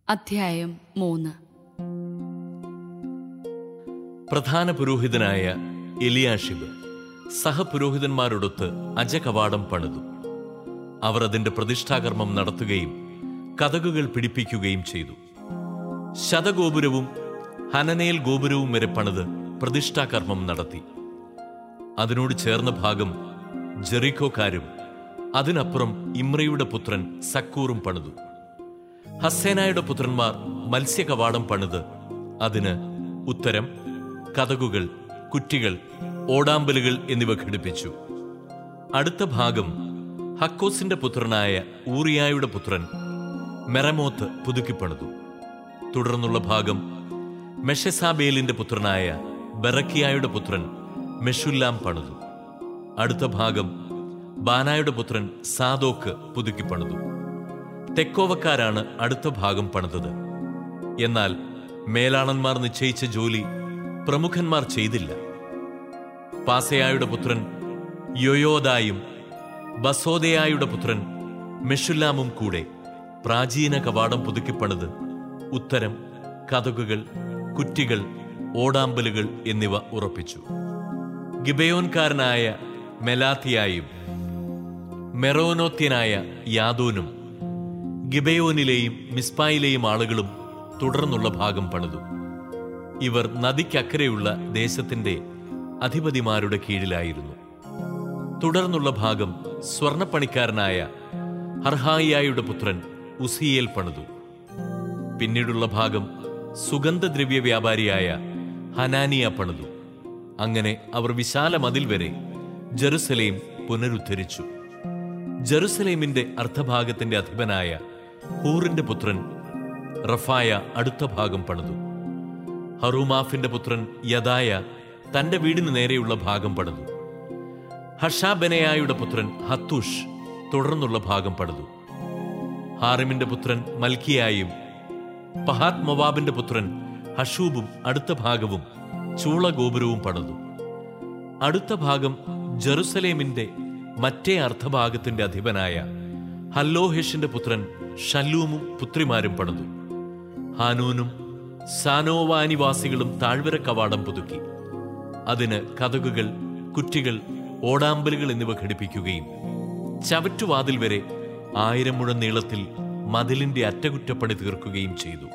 അധ്യായം മൂന്ന് പ്രധാന പുരോഹിതനായ എലിയാഷിബ് സഹപുരോഹിതന്മാരോടൊത്ത് അജകവാടം പണിതു അവർ അതിന്റെ പ്രതിഷ്ഠാകർമ്മം നടത്തുകയും കഥകുകൾ പിടിപ്പിക്കുകയും ചെയ്തു ശതഗോപുരവും ഹനനേൽ ഗോപുരവും വരെ പണിത് പ്രതിഷ്ഠാകർമ്മം നടത്തി അതിനോട് ചേർന്ന ഭാഗം ജെറിക്കോക്കാരും അതിനപ്പുറം ഇമ്രയുടെ പുത്രൻ സക്കൂറും പണിതു ഹസ്സേനായുടെ പുത്രന്മാർ മത്സ്യകവാടം പണിത് അതിന് ഉത്തരം കഥകുകൾ കുറ്റികൾ ഓടാമ്പലുകൾ എന്നിവ ഘടിപ്പിച്ചു അടുത്ത ഭാഗം ഹക്കോസിന്റെ പുത്രനായ ഊറിയായുടെ പുത്രൻ മെറമോത്ത് പുതുക്കിപ്പണിതു തുടർന്നുള്ള ഭാഗം മെഷസാബേലിന്റെ പുത്രനായ ബറക്കിയായുടെ പുത്രൻ മെഷുല്ലാം പണിതു അടുത്ത ഭാഗം ബാനായുടെ പുത്രൻ സാദോക്ക് പുതുക്കിപ്പണിതു തെക്കോവക്കാരാണ് അടുത്ത ഭാഗം പണിതത് എന്നാൽ മേലാളന്മാർ നിശ്ചയിച്ച ജോലി പ്രമുഖന്മാർ ചെയ്തില്ല പാസയായുടെ പുത്രൻ യൊയോദായും ബസോദയായുടെ പുത്രൻ മെഷുല്ലാമും കൂടെ പ്രാചീന കവാടം പുതുക്കിപ്പണിത് ഉത്തരം കഥകുകൾ കുറ്റികൾ ഓടാമ്പലുകൾ എന്നിവ ഉറപ്പിച്ചു ഗിബയോൻകാരനായ മെലാത്തിയായും മെറോനോത്യനായ യാദോനും ഗിബയോനിലെയും മിസ്പായിലെയും ആളുകളും തുടർന്നുള്ള ഭാഗം പണിതു ഇവർ നദിക്കക്കരെയുള്ള ദേശത്തിന്റെ അധിപതിമാരുടെ കീഴിലായിരുന്നു തുടർന്നുള്ള ഭാഗം സ്വർണപ്പണിക്കാരനായ ഹർഹായിയായുടെ പുത്രൻ ഉസിയേൽ പണിതു പിന്നീടുള്ള ഭാഗം സുഗന്ധദ്രവ്യ വ്യാപാരിയായ ഹനാനിയ പണിതു അങ്ങനെ അവർ വിശാല മതിൽ വരെ ജെറുസലേം പുനരുദ്ധരിച്ചു ജെറുസലേമിന്റെ അർദ്ധഭാഗത്തിന്റെ അധിപനായ ഹൂറിന്റെ പുത്രൻ റഫായ അടുത്ത ഭാഗം പണിതു ഹറൂമാഫിന്റെ പുത്രൻ യദായ തന്റെ വീടിന് നേരെയുള്ള ഭാഗം പണിതു ഹഷാബെനയായുടെ പുത്രൻ ഹത്തൂഷ് തുടർന്നുള്ള ഭാഗം പണിതു ഹാറിമിന്റെ പുത്രൻ മൽക്കിയായും പഹാത് മൊവാബിന്റെ പുത്രൻ ഹഷൂബും അടുത്ത ഭാഗവും ചൂളഗോപുരവും പണിതു അടുത്ത ഭാഗം ജെറുസലേമിന്റെ മറ്റേ അർദ്ധഭാഗത്തിന്റെ അധിപനായ ഹല്ലോഹെഷിന്റെ പുത്രൻ ഷല്ലൂമും പുത്രിമാരും പണിതു ഹാനൂനും സാനോവാനിവാസികളും താഴ്വര കവാടം പുതുക്കി അതിന് കഥകുകൾ കുറ്റികൾ ഓടാമ്പലുകൾ എന്നിവ ഘടിപ്പിക്കുകയും ചവറ്റുവാതിൽ വരെ ആയിരം മുഴം നീളത്തിൽ മതിലിന്റെ അറ്റകുറ്റപ്പണി തീർക്കുകയും ചെയ്തു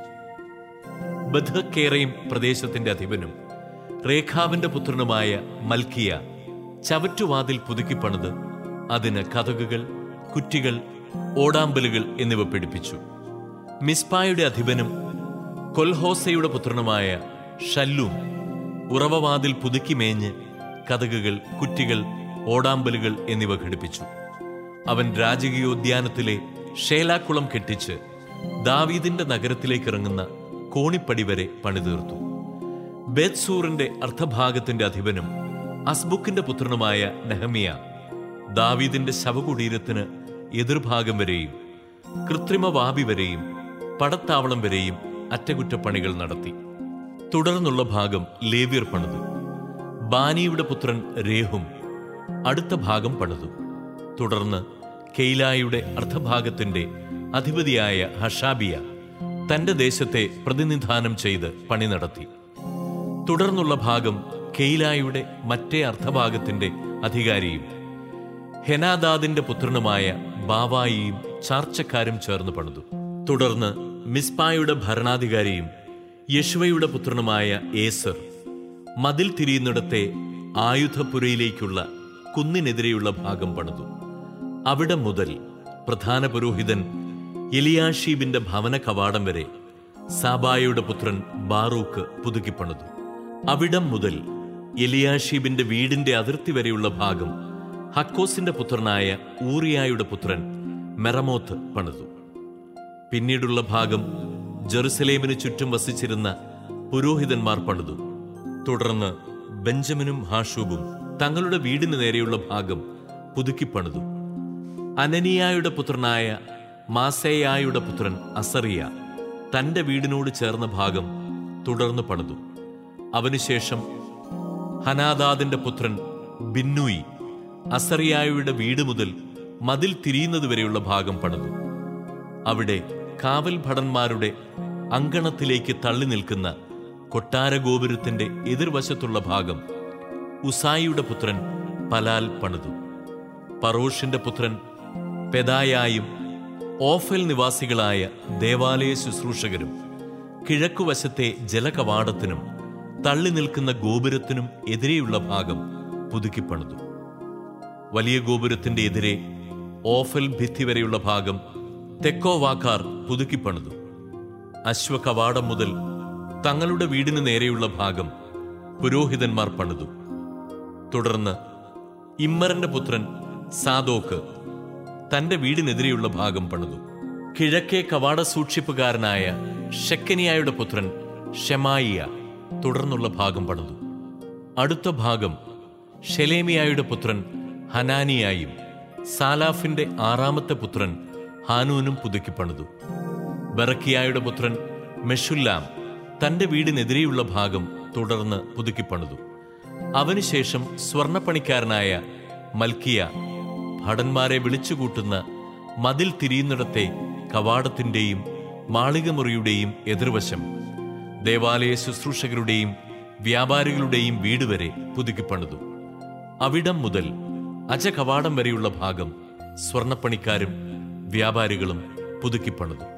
ബധക്കേറയും പ്രദേശത്തിന്റെ അധിപനും റേഖാവിന്റെ പുത്രനുമായ മൽക്കിയ ചവറ്റുവാതിൽ പുതുക്കിപ്പണിത് അതിന് കഥകുകൾ കുറ്റികൾ ഓടാമ്പലുകൾ എന്നിവ പിടിപ്പിച്ചു മിസ്പായുടെ അധിപനും കൊൽഹോസയുടെ പുത്രനുമായ ഷല്ലൂം ഉറവവാതിൽ പുതുക്കി മേഞ്ഞ് കഥകുകൾ കുറ്റികൾ ഓടാമ്പലുകൾ എന്നിവ ഘടിപ്പിച്ചു അവൻ രാജകീയോദ്യാനത്തിലെ ഷേലാക്കുളം കെട്ടിച്ച് ദാവീദിന്റെ നഗരത്തിലേക്ക് ഇറങ്ങുന്ന കോണിപ്പടി വരെ പണിതീർത്തു ബേത്സൂറിന്റെ അർദ്ധഭാഗത്തിന്റെ അധിപനും അസ്ബുക്കിന്റെ പുത്രനുമായ നെഹമിയ ദാവീദിന്റെ ശവകുടീരത്തിന് എതിർഭാഗം വരെയും കൃത്രിമവാപി വരെയും പടത്താവളം വരെയും അറ്റകുറ്റപ്പണികൾ നടത്തി തുടർന്നുള്ള ഭാഗം ലേവ്യർ പണിതു ബാനിയുടെ പുത്രൻ രേഹും അടുത്ത ഭാഗം പണിതു തുടർന്ന് കെയ്ലായുടെ അർദ്ധഭാഗത്തിന്റെ അധിപതിയായ ഹഷാബിയ തന്റെ ദേശത്തെ പ്രതിനിധാനം ചെയ്ത് പണി നടത്തി തുടർന്നുള്ള ഭാഗം കെയ്ലായുടെ മറ്റേ അർദ്ധഭാഗത്തിന്റെ അധികാരിയും ഹെനാദാദിന്റെ പുത്രനുമായ ബാവായിയും ചാർച്ചക്കാരും ചേർന്ന് പണിതു തുടർന്ന് മിസ്പായുടെ ഭരണാധികാരിയും യശുവയുടെ പുത്രനുമായ ഏസർ മതിൽ തിരിയുന്നിടത്തെ ആയുധപുരയിലേക്കുള്ള കുന്നിനെതിരെയുള്ള ഭാഗം പണിതു അവിടെ മുതൽ പ്രധാന പുരോഹിതൻ എലിയാഷീബിന്റെ ഭവന കവാടം വരെ സാബായയുടെ പുത്രൻ ബാറൂക്ക് പുതുക്കിപ്പണിതു അവിടം മുതൽ എലിയാഷീബിന്റെ വീടിന്റെ അതിർത്തി വരെയുള്ള ഭാഗം ഹക്കോസിന്റെ പുത്രനായ ഊറിയായുടെ പുത്രൻ മെറമോത്ത് പണിതു പിന്നീടുള്ള ഭാഗം ജെറുസലേമിന് ചുറ്റും വസിച്ചിരുന്ന പുരോഹിതന്മാർ പണിതു തുടർന്ന് ബെഞ്ചമിനും ഹാഷൂബും തങ്ങളുടെ വീടിന് നേരെയുള്ള ഭാഗം പുതുക്കിപ്പണിതു അനനിയായുടെ പുത്രനായ മാസേയായുടെ പുത്രൻ അസറിയ തന്റെ വീടിനോട് ചേർന്ന ഭാഗം തുടർന്ന് പണിതു അവനുശേഷം ഹനാദാദിന്റെ പുത്രൻ ബിന്നൂയി അസറിയായുടെ വീട് മുതൽ മതിൽ തിരിയുന്നതുവരെയുള്ള ഭാഗം പണിതു അവിടെ കാവൽ ഭടന്മാരുടെ അങ്കണത്തിലേക്ക് തള്ളി നിൽക്കുന്ന കൊട്ടാരഗോപുരത്തിന്റെ എതിർവശത്തുള്ള ഭാഗം ഉസായിയുടെ പുത്രൻ പലാൽ പണിതു പറോഷിന്റെ പുത്രൻ പെദായായും ഓഫൽ നിവാസികളായ ദേവാലയ ശുശ്രൂഷകരും കിഴക്കുവശത്തെ ജലകവാടത്തിനും തള്ളി നിൽക്കുന്ന ഗോപുരത്തിനും എതിരെയുള്ള ഭാഗം പുതുക്കിപ്പണിതു വലിയ ഗോപുരത്തിന്റെ എതിരെ ഓഫൽ ഭിത്തി വരെയുള്ള ഭാഗം തെക്കോവാക്കാർ പുതുക്കിപ്പണിതു അശ്വകവാടം മുതൽ തങ്ങളുടെ വീടിന് നേരെയുള്ള ഭാഗം പുരോഹിതന്മാർ പണിതു തുടർന്ന് ഇമ്മറിന്റെ പുത്രൻ സാദോക്ക് തന്റെ വീടിനെതിരെയുള്ള ഭാഗം പണിതു കിഴക്കേ കവാട സൂക്ഷിപ്പുകാരനായ ഷെക്കനിയായുടെ പുത്രൻ ഷെമായിയ തുടർന്നുള്ള ഭാഗം പണിതു അടുത്ത ഭാഗം ഷെലേമിയായുടെ പുത്രൻ ഹനാനിയായും സാലാഫിന്റെ ആറാമത്തെ പുത്രൻ ഹാനൂനും പുതുക്കി പണിതു ബറക്കിയായുടെ പുത്രൻ മെഷുല്ലാം തന്റെ വീടിനെതിരെയുള്ള ഭാഗം തുടർന്ന് പുതുക്കി പണിതു അവനുശേഷം സ്വർണപ്പണിക്കാരനായ മൽക്കിയ ഭടന്മാരെ വിളിച്ചുകൂട്ടുന്ന മതിൽ തിരിയുന്നിടത്തെ കവാടത്തിന്റെയും മാളികമുറിയുടെയും എതിർവശം ദേവാലയ ശുശ്രൂഷകരുടെയും വ്യാപാരികളുടെയും വീട് വരെ പുതുക്കിപ്പണിതു അവിടം മുതൽ അജകവാടം വരെയുള്ള ഭാഗം സ്വർണപ്പണിക്കാരും വ്യാപാരികളും പുതുക്കിപ്പണിതു